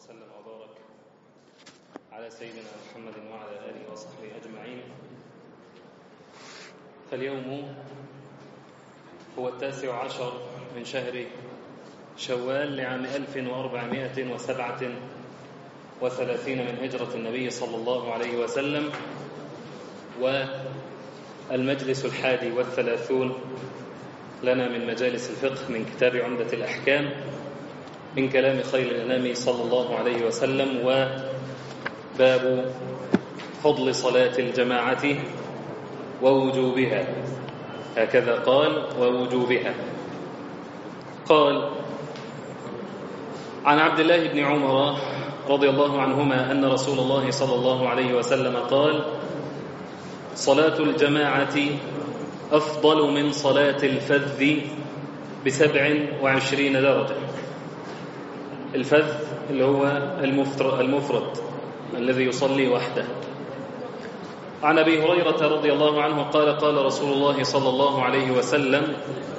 وسلم وبارك على سيدنا محمد وعلى آله وصحبه أجمعين فاليوم هو التاسع عشر من شهر شوال لعام 1437 من هجرة النبي صلى الله عليه وسلم والمجلس الحادي والثلاثون لنا من مجالس الفقه من كتاب عمدة الأحكام من كلام خير الأنام صلى الله عليه وسلم وباب فضل صلاة الجماعة ووجوبها هكذا قال ووجوبها قال عن عبد الله بن عمر رضي الله عنهما أن رسول الله صلى الله عليه وسلم قال صلاة الجماعة أفضل من صلاة الفذ بسبع وعشرين درجة الفذ اللي هو المفرد الذي يصلي وحده عن أبي هريرة رضي الله عنه قال قال رسول الله صلى الله عليه وسلم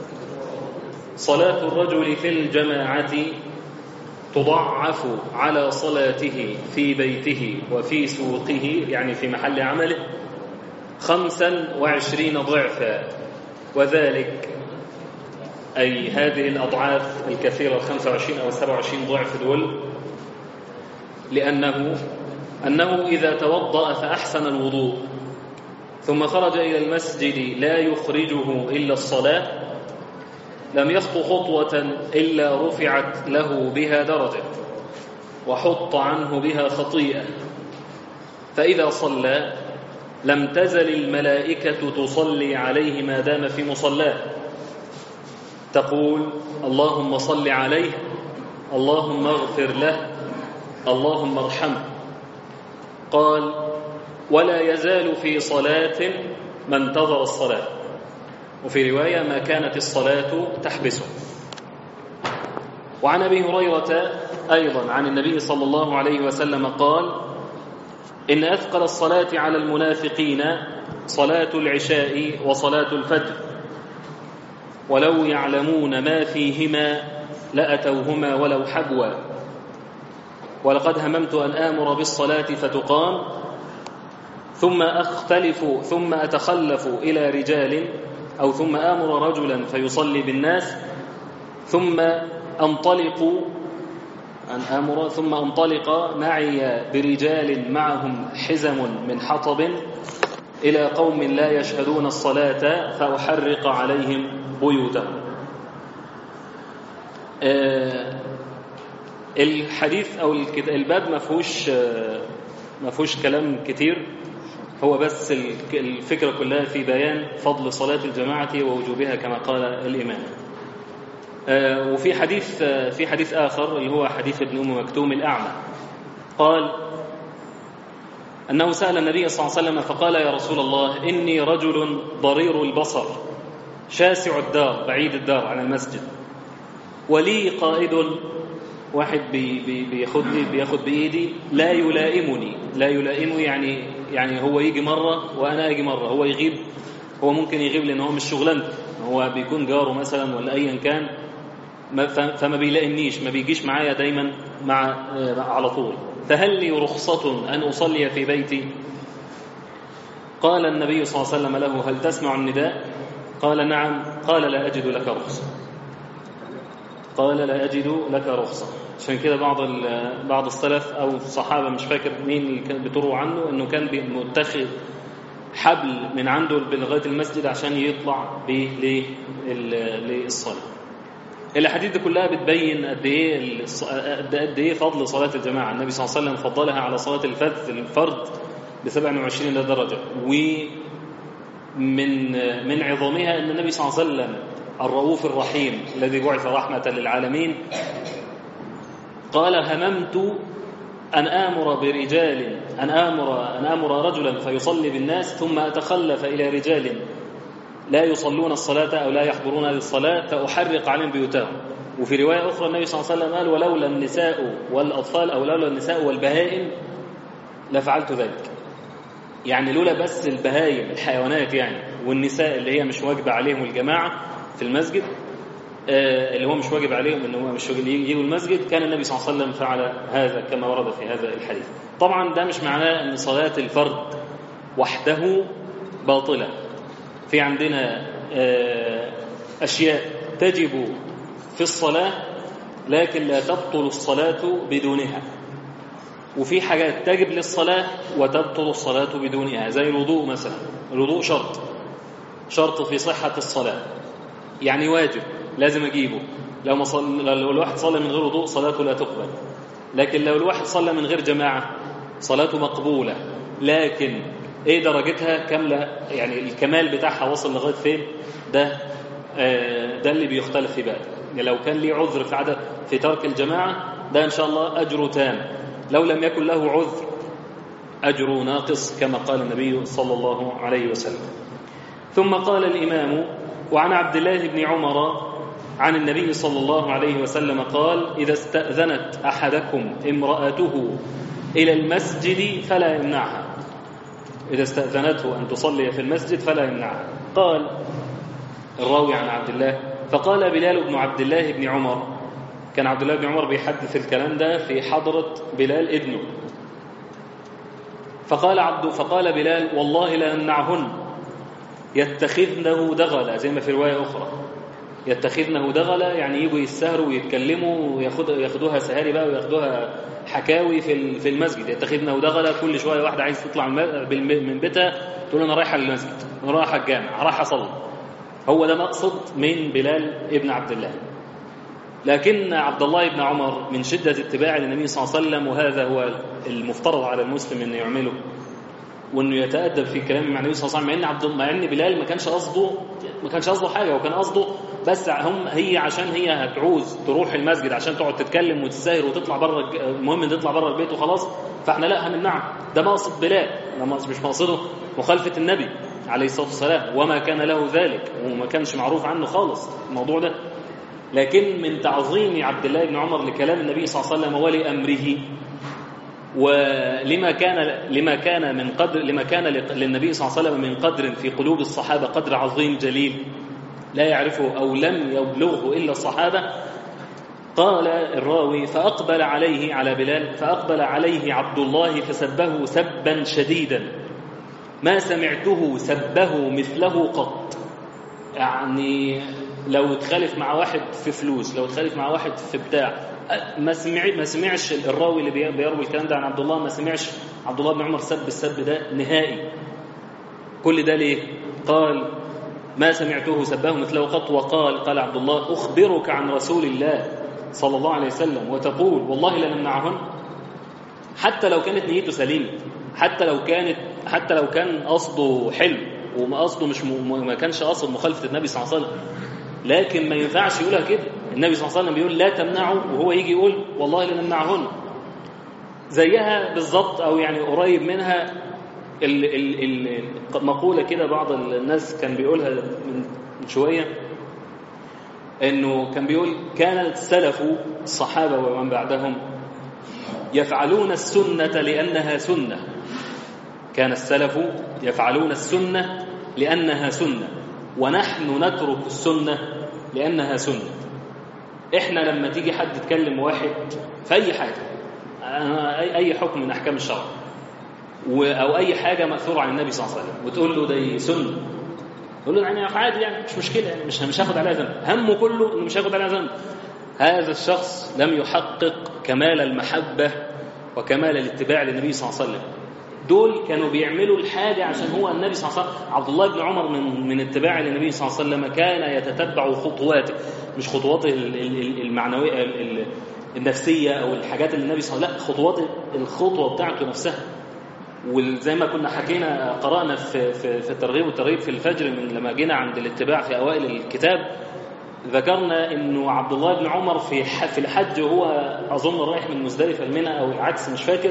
صلاة الرجل في الجماعة تضعف على صلاته في بيته وفي سوقه يعني في محل عمله خمسا وعشرين ضعفا وذلك أي هذه الأضعاف الكثيرة الخمسة وعشرين أو السبع وعشرين ضعف دول لأنه أنه إذا توضأ فأحسن الوضوء ثم خرج إلى المسجد لا يخرجه إلا الصلاة لم يخطو خطوة إلا رفعت له بها درجة وحط عنه بها خطيئة فإذا صلى لم تزل الملائكة تصلي عليه ما دام في مصلاه تقول اللهم صل عليه اللهم اغفر له اللهم ارحمه قال ولا يزال في صلاة ما انتظر الصلاة وفي رواية ما كانت الصلاة تحبسه وعن أبي هريرة أيضا عن النبي صلى الله عليه وسلم قال إن أثقل الصلاة على المنافقين صلاة العشاء وصلاة الفجر ولو يعلمون ما فيهما لأتوهما ولو حبوا ولقد هممت أن آمر بالصلاة فتقام ثم أختلف ثم أتخلف إلى رجال أو ثم آمر رجلا فيصلي بالناس ثم أنطلق أن آمر ثم أنطلق معي برجال معهم حزم من حطب إلى قوم لا يشهدون الصلاة فأحرق عليهم بيوتهم آه الحديث أو الباب ما فيهوش ما فيهوش كلام كتير هو بس الفكرة كلها في بيان فضل صلاة الجماعة ووجوبها كما قال الإمام آه وفي حديث آه في حديث آخر اللي هو حديث ابن أم مكتوم الأعمى قال أنه سأل النبي صلى الله عليه وسلم فقال يا رسول الله إني رجل ضرير البصر شاسع الدار بعيد الدار عن المسجد ولي قائد واحد بي بي بياخدني بياخد بإيدي لا يلائمني لا يلائمني يعني يعني هو يجي مرة وأنا أجي مرة هو يغيب هو ممكن يغيب لأن هو مش شغلانته هو بيكون جاره مثلا ولا أيا كان فما بيلائمنيش ما بيجيش معايا دايما مع على طول فهل لي رخصة أن أصلي في بيتي قال النبي صلى الله عليه وسلم له هل تسمع النداء قال نعم قال لا أجد لك رخصة قال لا أجد لك رخصة عشان كده بعض بعض السلف أو الصحابة مش فاكر مين اللي كان بتروى عنه أنه كان متخذ حبل من عنده لغاية المسجد عشان يطلع به للصلاة الاحاديث دي كلها بتبين قد ايه قد ايه فضل صلاه الجماعه النبي صلى الله عليه وسلم فضلها على صلاه الفرد الفرد ب 27 درجه ومن من عظمها ان النبي صلى الله عليه وسلم الرؤوف الرحيم الذي بعث رحمه للعالمين قال هممت ان امر برجال ان امر ان امر رجلا فيصلي بالناس ثم اتخلف الى رجال لا يصلون الصلاة أو لا يحضرون للصلاة فأحرق عليهم بيوتهم وفي رواية أخرى النبي صلى الله عليه وسلم قال ولولا النساء والأطفال أو لولا النساء والبهائم لفعلت ذلك يعني لولا بس البهائم الحيوانات يعني والنساء اللي هي مش واجبة عليهم الجماعة في المسجد آه، اللي هو مش واجب عليهم ان هو مش واجب يجوا المسجد كان النبي صلى الله عليه وسلم فعل هذا كما ورد في هذا الحديث طبعا ده مش معناه ان صلاة الفرد وحده باطلة في عندنا آه، أشياء تجب في الصلاة لكن لا تبطل الصلاة بدونها وفي حاجات تجب للصلاة وتبطل الصلاة بدونها زي الوضوء مثلا الوضوء شرط شرط في صحة الصلاة يعني واجب لازم أجيبه لو, ما صل... لو الواحد صلى من غير وضوء صلاته لا تقبل لكن لو الواحد صلى من غير جماعة صلاته مقبولة لكن ايه درجتها كاملة يعني الكمال بتاعها وصل لغاية فين ده آه ده اللي بيختلف في بقى يعني لو كان ليه عذر في عدد في ترك الجماعة ده إن شاء الله أجره تام لو لم يكن له عذر أجره ناقص كما قال النبي صلى الله عليه وسلم ثم قال الإمام وعن عبد الله بن عمر عن النبي صلى الله عليه وسلم قال إذا استأذنت أحدكم امرأته إلى المسجد فلا يمنعها إذا استأذنته أن تصلي في المسجد فلا يمنعها قال الراوي عن عبد الله فقال بلال بن عبد الله بن عمر كان عبد الله بن عمر بيحدث الكلام ده في حضرة بلال ابنه فقال عبد فقال بلال والله لا يمنعهن يتخذنه دغلا زي ما في رواية أخرى يتخذنه دغلا يعني يجوا يسهروا ويتكلموا وياخد ياخدوها سهاري بقى وياخدوها حكاوي في في المسجد يتخذنه دغلا كل شويه واحده عايز تطلع من بيتها تقول انا رايحه للمسجد انا رايحه الجامع رايحه اصلي هو ده مقصد من بلال ابن عبد الله لكن عبد الله بن عمر من شدة اتباع للنبي صلى الله عليه وسلم وهذا هو المفترض على المسلم انه يعمله وانه يتادب في كلام مع النبي صلى الله عليه وسلم مع ان عبد مع ان بلال ما كانش قصده ما كانش قصده حاجه وكان قصده بس هم هي عشان هي هتعوز تروح المسجد عشان تقعد تتكلم وتساهر وتطلع بره المهم ان تطلع بره البيت وخلاص فاحنا لا هنمنعها ده مقصد بلال ده مش مقصده مخالفه النبي عليه الصلاه والسلام وما كان له ذلك وما كانش معروف عنه خالص الموضوع ده لكن من تعظيم عبد الله بن عمر لكلام النبي صلى الله عليه وسلم ولأمره ولما كان لما كان من قدر لما كان للنبي صلى الله عليه وسلم من قدر في قلوب الصحابه قدر عظيم جليل لا يعرفه او لم يبلغه الا الصحابه قال الراوي فاقبل عليه على بلال فاقبل عليه عبد الله فسبه سبا شديدا ما سمعته سبه مثله قط يعني لو اتخالف مع واحد في فلوس لو اتخالف مع واحد في بتاع ما سمع ما سمعش الراوي اللي بيروي الكلام ده عن عبد الله ما سمعش عبد الله بن عمر سب السب ده نهائي كل ده ليه قال ما سمعته سباه مثله قط وقال قال عبد الله أخبرك عن رسول الله صلى الله عليه وسلم وتقول والله لنمنعهن حتى لو كانت نيته سليمة حتى لو كانت حتى لو كان قصده حلو وما قصده مش م... ما كانش قصد مخالفة النبي صلى الله عليه وسلم لكن ما ينفعش يقولها كده النبي صلى الله عليه وسلم بيقول لا تمنعوا وهو يجي يقول والله لنمنعهن زيها بالظبط او يعني قريب منها ال ال ال مقولة كده بعض الناس كان بيقولها من شوية انه كان بيقول كان السلف الصحابة ومن بعدهم يفعلون السنة لأنها سنة كان السلف يفعلون السنة لأنها سنة ونحن نترك السنة لأنها سنة إحنا لما تيجي حد يتكلم واحد في أي حاجة أي حكم من أحكام الشرع أو أي حاجة مأثورة عن النبي صلى الله عليه وسلم وتقول له دي سنة يقول له يعني عادي يعني مش مشكلة يعني مش مش هاخد عليها ذنب همه كله إنه مش هاخد عليها ذنب هذا الشخص لم يحقق كمال المحبة وكمال الاتباع للنبي صلى الله عليه وسلم دول كانوا بيعملوا الحاجة عشان هو النبي صلى الله عليه وسلم عبد الله بن عمر من من اتباع للنبي صلى الله عليه وسلم كان يتتبع خطواته مش خطواته المعنوية النفسية أو الحاجات اللي النبي صلى الله عليه وسلم لا خطوات الخطوة بتاعته نفسها وزي ما كنا حكينا قرأنا في في في الترغيب والترهيب في الفجر من لما جينا عند الاتباع في أوائل الكتاب ذكرنا انه عبد الله بن عمر في في الحج وهو اظن رايح من مزدلفه لمنى او العكس مش فاكر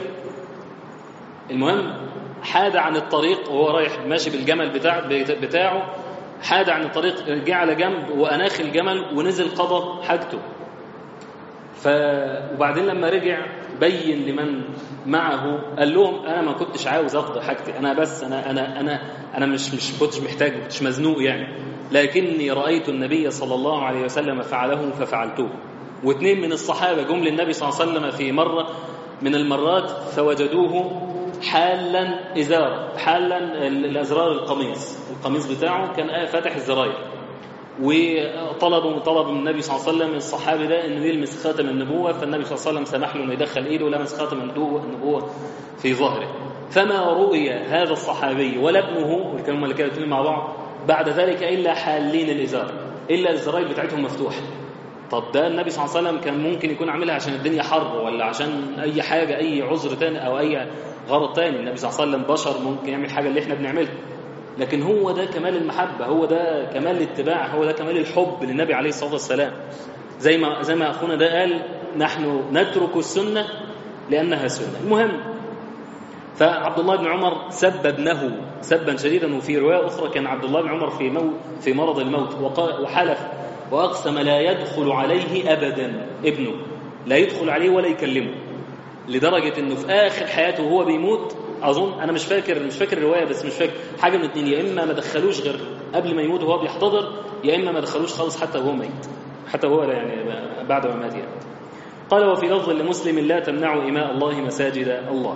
المهم حاد عن الطريق وهو رايح ماشي بالجمل بتاع بتاعه حاد عن الطريق جه على جنب واناخ الجمل ونزل قضى حاجته ف وبعدين لما رجع بين لمن معه قال لهم انا ما كنتش عاوز اقضي حاجتي انا بس انا انا انا انا مش مش كنتش محتاج ما كنتش مزنوق يعني لكني رايت النبي صلى الله عليه وسلم فعله ففعلته واثنين من الصحابه جم للنبي صلى الله عليه وسلم في مره من المرات فوجدوه حالا ازارا حالا الازرار القميص القميص بتاعه كان فاتح الزراير وطلبوا طلب من النبي صلى الله عليه وسلم الصحابي ده انه يلمس خاتم النبوه فالنبي صلى الله عليه وسلم سمح له انه يدخل ايده ولمس خاتم النبوه في ظهره فما رؤي هذا الصحابي ولا ابنه والكلام اللي كانوا مع بعض بعد ذلك الا حالين الازار الا الزراير بتاعتهم مفتوحه طب ده النبي صلى الله عليه وسلم كان ممكن يكون عاملها عشان الدنيا حر ولا عشان اي حاجه اي عذر تاني او اي غرض تاني النبي صلى الله عليه وسلم بشر ممكن يعمل حاجه اللي احنا بنعملها لكن هو ده كمال المحبة هو ده كمال الاتباع هو ده كمال الحب للنبي عليه الصلاة والسلام زي ما زي ما أخونا ده قال نحن نترك السنة لأنها سنة المهم فعبد الله بن عمر سب ابنه سبا شديدا وفي رواية أخرى كان عبد الله بن عمر في موت في مرض الموت وحلف وأقسم لا يدخل عليه أبدا ابنه لا يدخل عليه ولا يكلمه لدرجة أنه في آخر حياته وهو بيموت اظن انا مش فاكر مش فاكر الروايه بس مش فاكر حاجه من اتنين يا اما ما دخلوش غير قبل ما يموت وهو بيحتضر يا اما ما دخلوش خالص حتى وهو ميت حتى هو يعني بعد ما مات يعني قال وفي لفظ لمسلم لا تمنعوا إماء الله مساجد الله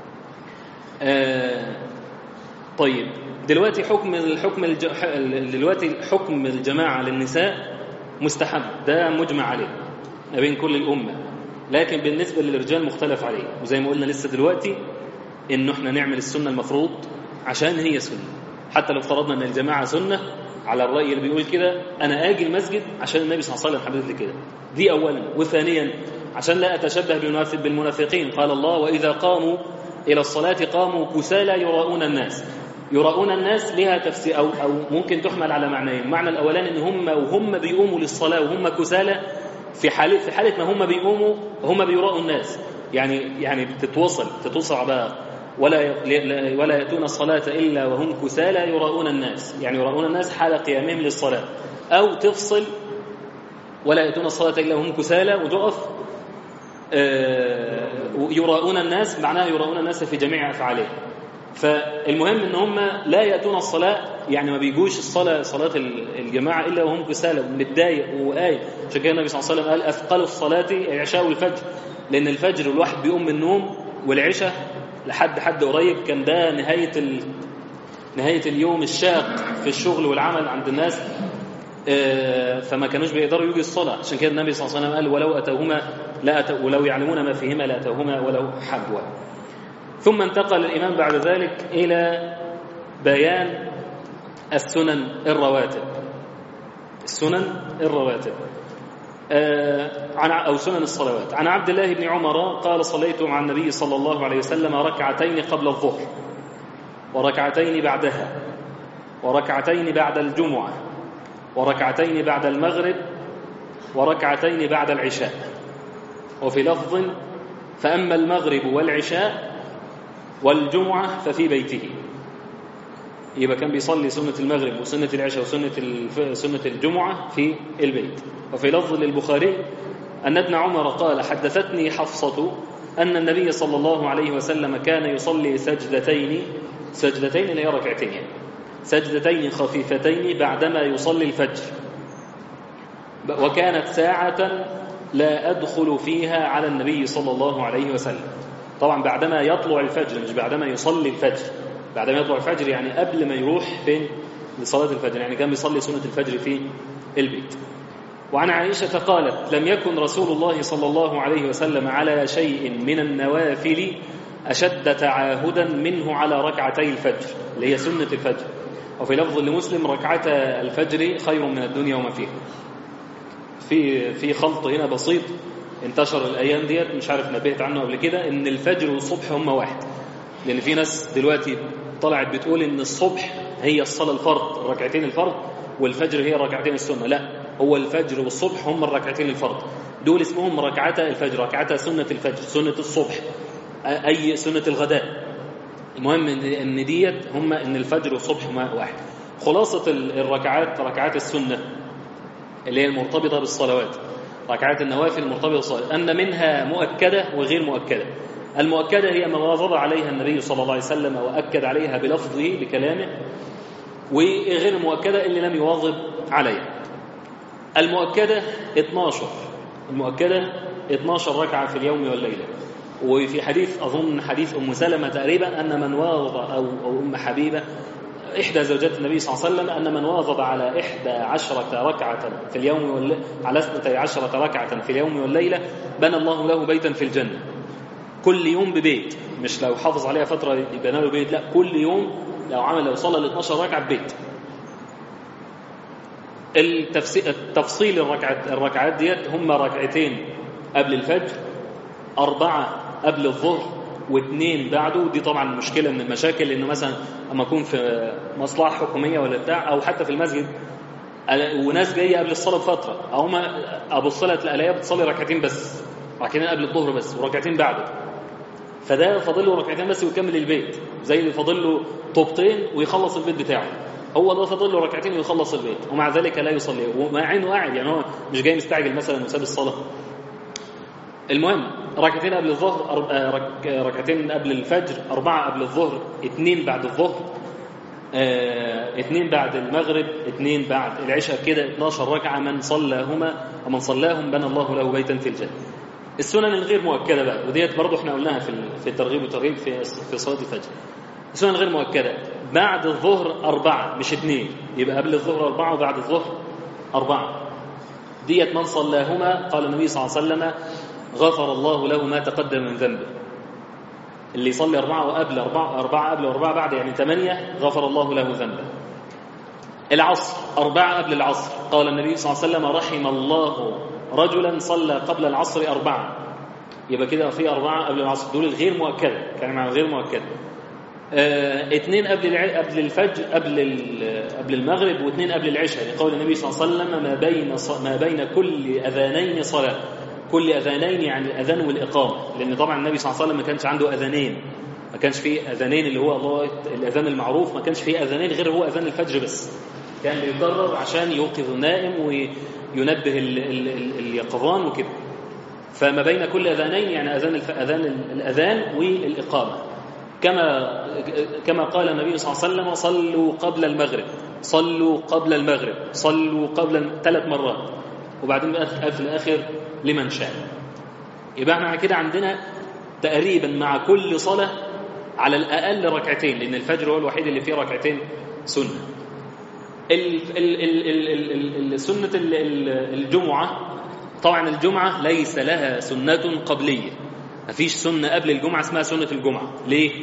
آه طيب دلوقتي حكم الحكم الج... دلوقتي حكم الجماعة للنساء مستحب ده مجمع عليه ما بين كل الأمة لكن بالنسبة للرجال مختلف عليه وزي ما قلنا لسه دلوقتي إنه احنا نعمل السنة المفروض عشان هي سنة حتى لو افترضنا إن الجماعة سنة على الرأي اللي بيقول كده أنا آجي المسجد عشان النبي صلى الله عليه وسلم حدث لي كده دي أولا وثانيا عشان لا أتشبه بالمنافقين قال الله وإذا قاموا إلى الصلاة قاموا كسالى يراؤون الناس يراؤون الناس لها تفسير أو, أو ممكن تحمل على معنيين المعنى الأولاني إن هم وهم بيقوموا للصلاة وهم كسالى في حالة في حالة ما هم بيقوموا هم بيراؤوا الناس يعني يعني بتتوصل تتوصل بقى ولا ولا يأتون الصلاة إلا وهم كسالى يراؤون الناس يعني يراؤون الناس حال قيامهم للصلاة أو تفصل ولا يأتون الصلاة إلا وهم كسالى وتقف يراؤون الناس معناها يراؤون الناس في جميع أفعالهم فالمهم ان هم لا ياتون الصلاه يعني ما بيجوش الصلاه صلاه الجماعه الا وهم كسالى متضايق وآية عشان كده النبي صلى الله عليه وسلم قال اثقل الصلاه العشاء والفجر لان الفجر الواحد بيقوم من النوم والعشاء لحد حد قريب كان ده نهايه ال... نهايه اليوم الشاق في الشغل والعمل عند الناس فما كانوش بيقدروا يجوا الصلاه عشان كده النبي صلى الله عليه وسلم قال ولو اتوهما لا أتوا ولو يعلمون ما فيهما لاتوهما ولو حبوا ثم انتقل الإمام بعد ذلك إلى بيان السنن الرواتب السنن الرواتب عن أو سنن الصلوات عن عبد الله بن عمر قال صليت مع النبي صلى الله عليه وسلم ركعتين قبل الظهر وركعتين بعدها وركعتين بعد الجمعة وركعتين بعد المغرب وركعتين بعد العشاء وفي لفظ فأما المغرب والعشاء والجمعة ففي بيته يبقى كان بيصلي سنة المغرب وسنة العشاء وسنة الف... سنة الجمعة في البيت وفي لفظ للبخاري أن ابن عمر قال حدثتني حفصة أن النبي صلى الله عليه وسلم كان يصلي سجدتين سجدتين اللي هي ركعتين يعني سجدتين خفيفتين بعدما يصلي الفجر وكانت ساعة لا أدخل فيها على النبي صلى الله عليه وسلم طبعا بعدما يطلع الفجر مش بعدما يصلي الفجر بعدما يطلع الفجر يعني قبل ما يروح فين لصلاة الفجر يعني كان بيصلي سنة الفجر في البيت وعن عائشة قالت لم يكن رسول الله صلى الله عليه وسلم على شيء من النوافل أشد تعاهدا منه على ركعتي الفجر اللي هي سنة الفجر وفي لفظ لمسلم ركعتا الفجر خير من الدنيا وما فيها في في خلط هنا بسيط انتشر الايام ديت مش عارف نبهت عنه قبل كده ان الفجر والصبح هم واحد لان في ناس دلوقتي طلعت بتقول ان الصبح هي الصلاه الفرض الركعتين الفرض والفجر هي ركعتين السنه لا هو الفجر والصبح هم الركعتين الفرض دول اسمهم ركعتا الفجر ركعتا سنه الفجر سنه الصبح اي سنه الغداء المهم ان ديت هم ان الفجر والصبح هم واحد خلاصه الركعات ركعات السنه اللي هي المرتبطه بالصلوات ركعات النوافل المرتبطة بالصلاة أن منها مؤكدة وغير مؤكدة المؤكدة هي ما واظب عليها النبي صلى الله عليه وسلم وأكد عليها بلفظه بكلامه وغير المؤكدة اللي لم يواظب عليها المؤكدة 12 المؤكدة 12 ركعة في اليوم والليلة وفي حديث أظن حديث أم سلمة تقريبا أن من واظب أو, أو أم حبيبة إحدى زوجات النبي صلى الله عليه وسلم أن من واظب على إحدى عشرة ركعة في اليوم والليلة على اثنتي عشرة ركعة في اليوم والليلة بنى الله له بيتا في الجنة كل يوم ببيت مش لو حافظ عليها فترة يبنى له بيت لا كل يوم لو عمل لو صلى ال 12 ركعة ببيت التفصيل الركعات الركعات ديت هم ركعتين قبل الفجر أربعة قبل الظهر واثنين بعده دي طبعا مشكلة من المشاكل انه مثلا اما اكون في مصلحة حكومية ولا بتاع او حتى في المسجد وناس جاية قبل الصلاة بفترة او ما ابص لها تلاقيها بتصلي ركعتين بس ركعتين قبل الظهر بس وركعتين بعده فده فاضل له ركعتين بس ويكمل البيت زي اللي فاضل له طوبتين ويخلص البيت بتاعه هو ده فاضل له ركعتين ويخلص البيت ومع ذلك لا يصلي ومع انه قاعد يعني هو مش جاي مستعجل مثلا وساب الصلاه المهم ركعتين قبل الظهر رك... ركعتين قبل الفجر أربعة قبل الظهر اثنين بعد الظهر اه... اثنين بعد المغرب اثنين بعد العشاء كده 12 ركعة من صلاهما ومن صلاهم بنى الله له بيتا في الجنة السنن الغير مؤكدة بقى وديت برضه احنا قلناها في في الترغيب والترهيب في في صلاة الفجر السنن غير مؤكدة بعد الظهر أربعة مش اثنين يبقى قبل الظهر أربعة وبعد الظهر أربعة ديت من صلاهما قال النبي صلى الله عليه وسلم غفر الله له ما تقدم من ذنبه اللي يصلي أربعة وقبل أربعة أربعة قبل وأربعة بعد يعني ثمانية غفر الله له ذنبه العصر أربعة قبل العصر قال النبي صلى الله عليه وسلم رحم الله رجلا صلى قبل العصر أربعة يبقى كده في أربعة قبل العصر دول الغير مؤكدة كان مع الغير مؤكدة اه اثنين قبل الع... قبل الفجر قبل ال... قبل المغرب واثنين قبل العشاء لقول النبي صلى الله عليه وسلم ما بين ص... ما بين كل اذانين صلاه كل اذانين يعني الاذان والاقامه لان طبعا النبي صلى الله عليه وسلم ما كانش عنده اذانين ما كانش فيه اذانين اللي هو الله الاذان المعروف ما كانش فيه اذانين غير هو اذان الفجر بس كان بيكرر عشان يوقظ النائم وينبه ال... ال... ال... اليقظان وكده فما بين كل اذانين يعني اذان الف... اذان الاذان والاقامه كما كما قال النبي صلى الله عليه وسلم صلوا قبل المغرب صلوا قبل المغرب صلوا قبل ثلاث مرات وبعدين بقى في الاخر لمن شاء يبقى احنا كده عندنا تقريبا مع كل صلاه على الاقل ركعتين لان الفجر هو الوحيد اللي فيه ركعتين سنه ال ال ال ال ال سنه الجمعه طبعا الجمعه ليس لها سنه قبليه مفيش سنة قبل الجمعة اسمها سنة الجمعة ليه؟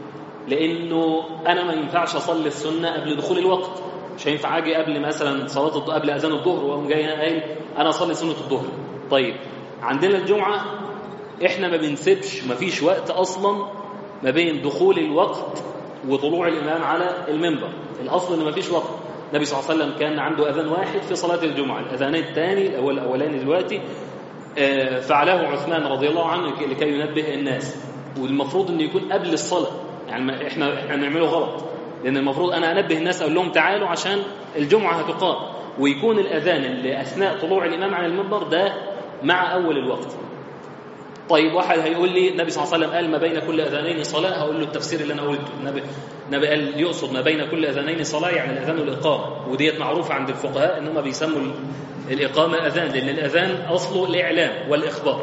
لأنه أنا ما ينفعش أصلي السنة قبل دخول الوقت مش هينفع أجي قبل مثلا صلاة قبل أذان الظهر وأقوم جاي هنا قايل أنا أصلي سنة الظهر طيب عندنا الجمعة إحنا ما بنسيبش ما فيش وقت أصلا ما بين دخول الوقت وطلوع الإمام على المنبر الأصل إن ما فيش وقت النبي صلى الله عليه وسلم كان عنده أذان واحد في صلاة الجمعة الأذان الثاني الأول الأولاني دلوقتي فعله عثمان رضي الله عنه لكي ينبه الناس والمفروض انه يكون قبل الصلاه يعني احنا احنا بنعمله غلط لان المفروض انا انبه الناس اقول لهم تعالوا عشان الجمعه هتقام ويكون الاذان اللي اثناء طلوع الامام على المنبر ده مع اول الوقت طيب واحد هيقول لي النبي صلى الله عليه وسلم قال ما بين كل اذانين صلاه هقول له التفسير اللي انا قلته النبي النبي قال يقصد ما بين كل اذانين صلاه يعني الاذان والاقامه وديت معروفه عند الفقهاء ان هم بيسموا الإقامة أذان لأن الأذان أصله الإعلام والإخبار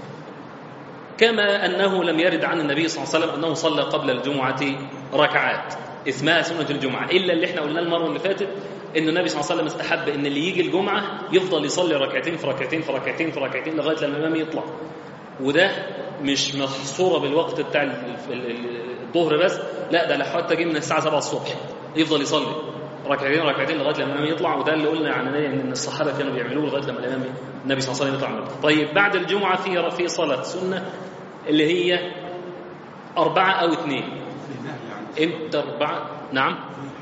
كما أنه لم يرد عن النبي صلى الله عليه وسلم أنه صلى قبل الجمعة ركعات اسمها سنة الجمعة إلا اللي احنا قلناه المرة اللي فاتت إن النبي صلى الله عليه وسلم استحب إن اللي يجي الجمعة يفضل يصلي ركعتين في ركعتين في ركعتين في ركعتين لغاية لما الإمام يطلع وده مش محصورة بالوقت بتاع الظهر بس لا ده حتى جه من الساعة 7 الصبح يفضل يصلي ركعتين ركعتين لغايه لما الامام يطلع وده اللي قلنا عن ان الصحابه كانوا بيعملوه لغايه لما الامام النبي صلى الله عليه وسلم يطلع طيب بعد الجمعه في في صلاه سنه اللي هي اربعه او اثنين امتى اربعه نعم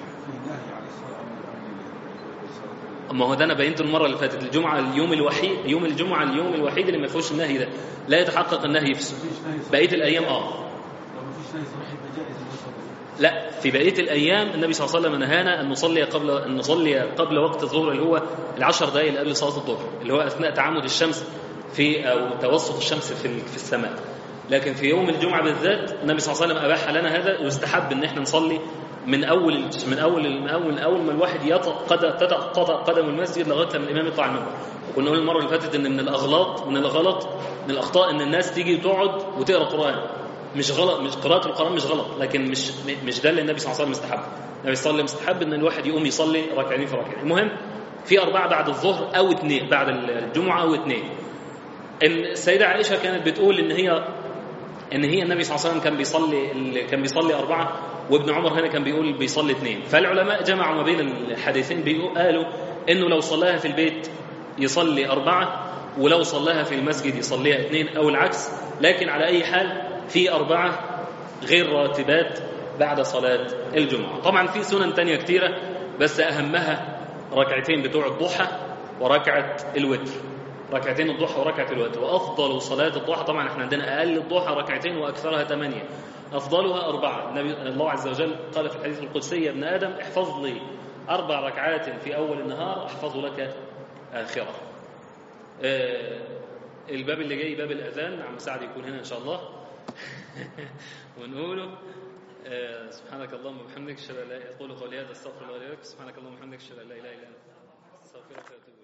ما هو ده انا بينته المره اللي فاتت الجمعه اليوم الوحيد يوم الجمعه اليوم الوحيد اللي ما فيهوش النهي ده لا يتحقق النهي في بقيه الايام اه لا في بقيه الايام النبي صلى الله عليه وسلم نهانا ان نصلي قبل ان نصلي قبل وقت الظهر اللي هو العشر دقائق اللي قبل صلاه الظهر اللي هو اثناء تعامد الشمس في او توسط الشمس في في السماء لكن في يوم الجمعه بالذات النبي صلى الله عليه وسلم اباح لنا هذا ويستحب ان احنا نصلي من اول من اول من اول من اول ما الواحد تتقطع قدم المسجد لغايه لما الامام يطلع المنبر وكنا قلنا المره اللي فاتت ان من الاغلاط من الغلط من الاخطاء ان الناس تيجي تقعد وتقرا قران مش غلط مش قراءه القران مش غلط لكن مش مش ده اللي النبي صلى الله عليه وسلم مستحب النبي صلى الله عليه وسلم مستحب ان الواحد يقوم يصلي ركعتين في ركعتين المهم في اربعه بعد الظهر او اثنين بعد الجمعه او اثنين السيده عائشه كانت بتقول ان هي ان هي النبي صلى الله عليه وسلم كان بيصلي كان بيصلي اربعه وابن عمر هنا كان بيقول بيصلي اثنين فالعلماء جمعوا ما بين الحديثين قالوا انه لو صلاها في البيت يصلي اربعه ولو صلاها في المسجد يصليها اثنين او العكس لكن على اي حال في اربعه غير راتبات بعد صلاه الجمعه طبعا في سنن تانية كتيره بس اهمها ركعتين بتوع الضحى وركعه الوتر ركعتين الضحى وركعة الوتر وأفضل صلاة الضحى طبعا احنا عندنا أقل الضحى ركعتين وأكثرها ثمانية أفضلها أربعة النبي الله عز وجل قال في الحديث القدسي يا ابن آدم احفظ لي أربع ركعات في أول النهار أحفظ لك آخرة آه الباب اللي جاي باب الأذان عم سعد يكون هنا إن شاء الله ونقوله آه سبحانك اللهم وبحمدك اشهد ان لا اله الا انت اقول قولي هذا استغفر الله لي ولكم سبحانك اللهم وبحمدك اشهد ان لا اله الا انت استغفرك واتوب